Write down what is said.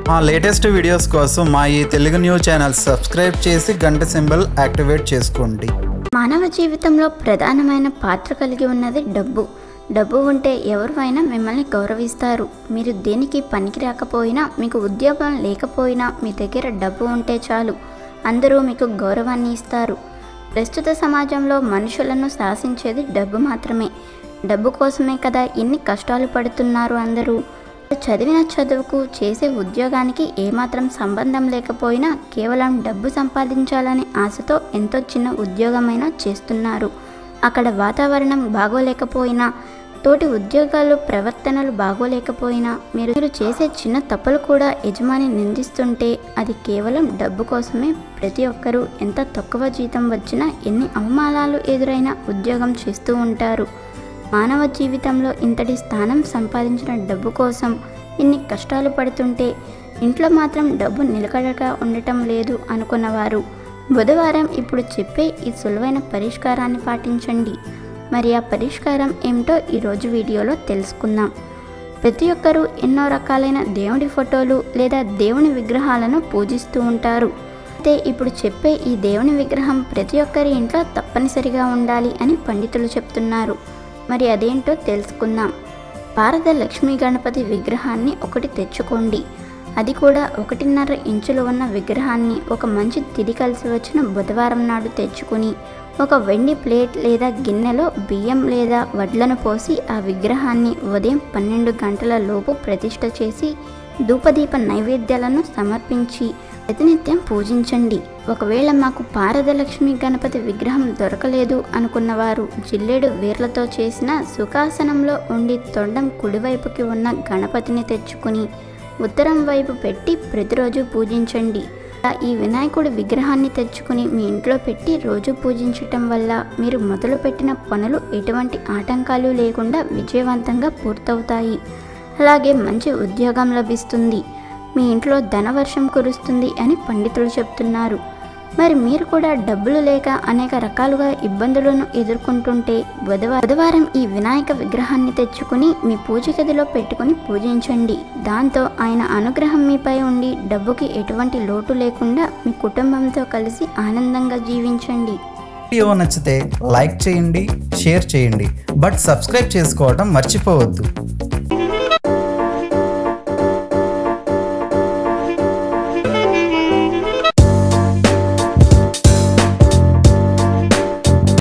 మా latest videos కోసం మా ఈ తెలుగు న్యూస్ ఛానల్ సబ్స్క్రైబ్ చేసి గంట సింబల్ యాక్టివేట్ చేసుకోండి మానవ జీవితంలో ప్రధానమైన పాత్ర కలిగి ఉన్నది డబ్బు డబ్బు ఉంటే ఎవరైనా మిమ్మల్ని గౌరవిస్తారు మీరు దేనికి పనికి రాకపోయినా మీకు ఉద్యోగం లేకపోయినా మీ దగ్గర డబ్బు ఉంటే చాలు అందరూ మీకు గౌరవాన్ని ఇస్తారు ప్రస్తుత సమాజంలో మనుషులను శాసించేది డబ్బు మాత్రమే డబ్బు కోసమే కదా ఇన్ని కష్టాలు పడుతున్నారు అందరూ చదివిన చదువుకు చేసే ఉద్యోగానికి ఏమాత్రం సంబంధం లేకపోయినా కేవలం డబ్బు సంపాదించాలనే ఆశతో ఎంతో చిన్న ఉద్యోగమైనా చేస్తున్నారు అక్కడ వాతావరణం బాగోలేకపోయినా తోటి ఉద్యోగాలు ప్రవర్తనలు బాగోలేకపోయినా మీరు మీరు చేసే చిన్న తప్పులు కూడా యజమాని నిందిస్తుంటే అది కేవలం డబ్బు కోసమే ప్రతి ఒక్కరూ ఎంత తక్కువ జీతం వచ్చినా ఎన్ని అవమానాలు ఎదురైనా ఉద్యోగం చేస్తూ ఉంటారు మానవ జీవితంలో ఇంతటి స్థానం సంపాదించిన డబ్బు కోసం ఇన్ని కష్టాలు పడుతుంటే ఇంట్లో మాత్రం డబ్బు నిలకడగా ఉండటం లేదు అనుకున్నవారు బుధవారం ఇప్పుడు చెప్పే ఈ సులువైన పరిష్కారాన్ని పాటించండి మరి ఆ పరిష్కారం ఏమిటో ఈరోజు వీడియోలో తెలుసుకుందాం ప్రతి ఒక్కరూ ఎన్నో రకాలైన దేవుడి ఫోటోలు లేదా దేవుని విగ్రహాలను పూజిస్తూ ఉంటారు అయితే ఇప్పుడు చెప్పే ఈ దేవుని విగ్రహం ప్రతి ఒక్కరి ఇంట్లో తప్పనిసరిగా ఉండాలి అని పండితులు చెప్తున్నారు మరి అదేంటో తెలుసుకుందాం భారత లక్ష్మీ గణపతి విగ్రహాన్ని ఒకటి తెచ్చుకోండి అది కూడా ఒకటిన్నర ఇంచులు ఉన్న విగ్రహాన్ని ఒక మంచి తిది కలిసి వచ్చిన బుధవారం నాడు తెచ్చుకుని ఒక వెండి ప్లేట్ లేదా గిన్నెలో బియ్యం లేదా వడ్లను పోసి ఆ విగ్రహాన్ని ఉదయం పన్నెండు గంటల లోపు ప్రతిష్ట చేసి ధూపదీప నైవేద్యాలను సమర్పించి ప్రతినిత్యం పూజించండి ఒకవేళ మాకు పారదలక్ష్మి గణపతి విగ్రహం దొరకలేదు అనుకున్నవారు జిల్లేడు వేర్లతో చేసిన సుఖాసనంలో ఉండి తొండం కుడివైపుకి ఉన్న గణపతిని తెచ్చుకుని ఉత్తరం వైపు పెట్టి ప్రతిరోజు పూజించండి ఇలా ఈ వినాయకుడి విగ్రహాన్ని తెచ్చుకుని మీ ఇంట్లో పెట్టి రోజు పూజించటం వల్ల మీరు మొదలుపెట్టిన పనులు ఎటువంటి ఆటంకాలు లేకుండా విజయవంతంగా పూర్తవుతాయి అలాగే మంచి ఉద్యోగం లభిస్తుంది మీ ఇంట్లో ధనవర్షం కురుస్తుంది అని పండితులు చెప్తున్నారు మరి మీరు కూడా డబ్బులు లేక అనేక రకాలుగా ఇబ్బందులను ఎదుర్కొంటుంటే బుధవారం బుధవారం ఈ వినాయక విగ్రహాన్ని తెచ్చుకుని మీ పూజ గదిలో పెట్టుకుని పూజించండి దాంతో ఆయన అనుగ్రహం మీపై ఉండి డబ్బుకి ఎటువంటి లోటు లేకుండా మీ కుటుంబంతో కలిసి ఆనందంగా జీవించండి వీడియో నచ్చితే లైక్ చేయండి షేర్ చేయండి బట్ సబ్స్క్రైబ్ చేసుకోవడం మర్చిపోవద్దు